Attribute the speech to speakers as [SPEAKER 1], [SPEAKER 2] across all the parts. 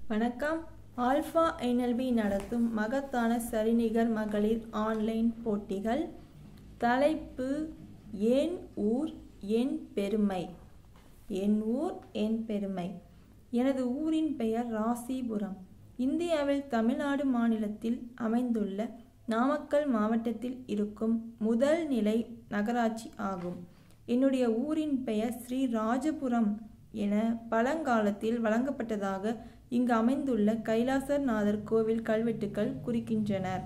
[SPEAKER 1] வணக்கம் alpha NLP நடத்தும் மகத்தான சரிநிகர் மகளிர் ஆன்லைன் போட்டிகள் தலைப்பு என் ஊர் என் பெருமை என் ஊர் என் பெருமை எனது ஊரின் பெயர் ராசிபுரம் இந்தியாவில் தமிழ்நாடு மாநிலத்தில் அமைந்துள்ள நாமக்கல் மாவட்டத்தில் இருக்கும் முதல் நிலை நகராட்சி ஆகும் என்னுடைய ஊரின் பெயர் ஸ்ரீ ராஜபுரம் என பழங்காலத்தில் வழங்கப்பட்டதாக இங்கு அமைந்துள்ள கைலாசநாதர் கோவில் கல்வெட்டுக்கள் குறிக்கின்றனர்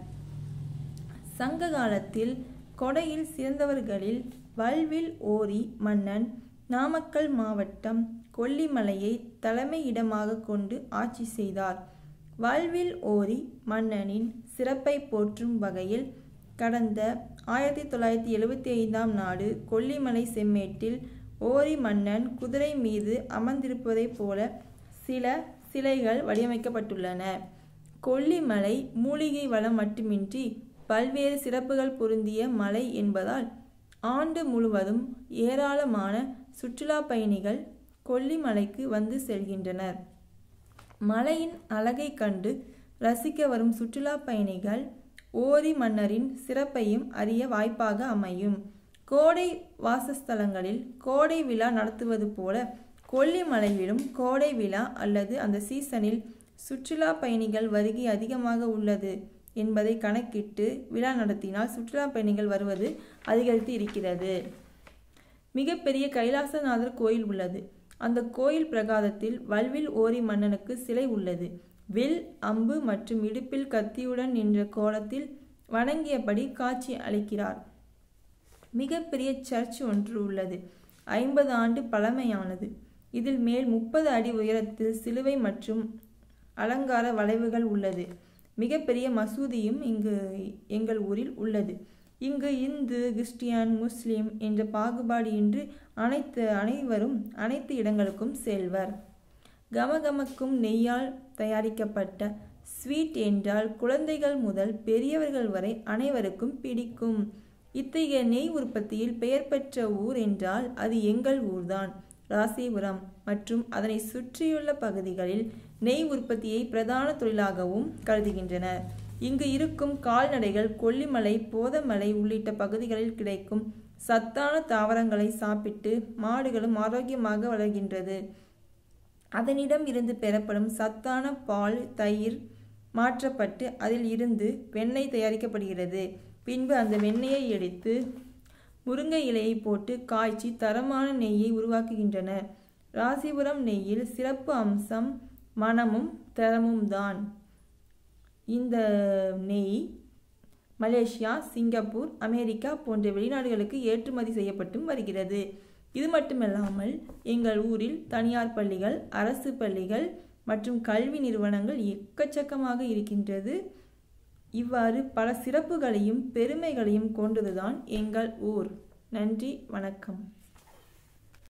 [SPEAKER 1] சங்க காலத்தில் கொடையில் சிறந்தவர்களில் வல்வில் ஓரி மன்னன் நாமக்கல் மாவட்டம் கொல்லிமலையை தலைமையிடமாக கொண்டு ஆட்சி செய்தார் வல்வில் ஓரி மன்னனின் சிறப்பை போற்றும் வகையில் கடந்த ஆயிரத்தி தொள்ளாயிரத்தி எழுபத்தி ஐந்தாம் நாடு கொல்லிமலை செம்மேட்டில் ஓரி மன்னன் குதிரை மீது அமர்ந்திருப்பதைப் போல சில சிலைகள் வடிவமைக்கப்பட்டுள்ளன கொல்லிமலை மூலிகை வளம் மட்டுமின்றி பல்வேறு சிறப்புகள் பொருந்திய மலை என்பதால் ஆண்டு முழுவதும் ஏராளமான சுற்றுலா பயணிகள் கொல்லிமலைக்கு வந்து செல்கின்றனர் மலையின் அழகை கண்டு ரசிக்க வரும் சுற்றுலா பயணிகள் ஓரி மன்னரின் சிறப்பையும் அறிய வாய்ப்பாக அமையும் கோடை வாசஸ்தலங்களில் கோடை விழா நடத்துவது போல கொல்லிமலையிலும் கோடை விழா அல்லது அந்த சீசனில் சுற்றுலா பயணிகள் வருகை அதிகமாக உள்ளது என்பதை கணக்கிட்டு விழா நடத்தினால் சுற்றுலா பயணிகள் வருவது அதிகரித்து இருக்கிறது மிகப்பெரிய கைலாசநாதர் கோயில் உள்ளது அந்த கோயில் பிரகாரத்தில் வல்வில் ஓரி மன்னனுக்கு சிலை உள்ளது வில் அம்பு மற்றும் இடுப்பில் கத்தியுடன் நின்ற கோலத்தில் வணங்கியபடி காட்சி அளிக்கிறார் மிகப்பெரிய சர்ச் ஒன்று உள்ளது ஐம்பது ஆண்டு பழமையானது இதில் மேல் முப்பது அடி உயரத்தில் சிலுவை மற்றும் அலங்கார வளைவுகள் உள்ளது மிகப்பெரிய மசூதியும் இங்கு எங்கள் ஊரில் உள்ளது இங்கு இந்து கிறிஸ்டியன் முஸ்லிம் என்ற பாகுபாடு இன்றி அனைத்து அனைவரும் அனைத்து இடங்களுக்கும் செல்வர் கமகமக்கும் நெய்யால் தயாரிக்கப்பட்ட ஸ்வீட் என்றால் குழந்தைகள் முதல் பெரியவர்கள் வரை அனைவருக்கும் பிடிக்கும் இத்தகைய நெய் உற்பத்தியில் பெயர் பெற்ற ஊர் என்றால் அது எங்கள் ஊர்தான் ராசிபுரம் மற்றும் அதனை சுற்றியுள்ள பகுதிகளில் நெய் உற்பத்தியை பிரதான தொழிலாகவும் கருதுகின்றனர் இங்கு இருக்கும் கால்நடைகள் கொல்லிமலை போதமலை உள்ளிட்ட பகுதிகளில் கிடைக்கும் சத்தான தாவரங்களை சாப்பிட்டு மாடுகளும் ஆரோக்கியமாக வளர்கின்றது அதனிடம் இருந்து பெறப்படும் சத்தான பால் தயிர் மாற்றப்பட்டு அதில் இருந்து வெண்ணெய் தயாரிக்கப்படுகிறது பின்பு அந்த வெண்ணெயை எடுத்து முருங்கை இலையை போட்டு காய்ச்சி தரமான நெய்யை உருவாக்குகின்றனர் ராசிபுரம் நெய்யில் சிறப்பு அம்சம் மனமும் தரமும் தான் இந்த நெய் மலேசியா சிங்கப்பூர் அமெரிக்கா போன்ற வெளிநாடுகளுக்கு ஏற்றுமதி செய்யப்பட்டும் வருகிறது இது மட்டுமல்லாமல் எங்கள் ஊரில் தனியார் பள்ளிகள் அரசு பள்ளிகள் மற்றும் கல்வி நிறுவனங்கள் எக்கச்சக்கமாக இருக்கின்றது இவ்வாறு பல சிறப்புகளையும் பெருமைகளையும் கொண்டதுதான் எங்கள் ஊர் நன்றி வணக்கம்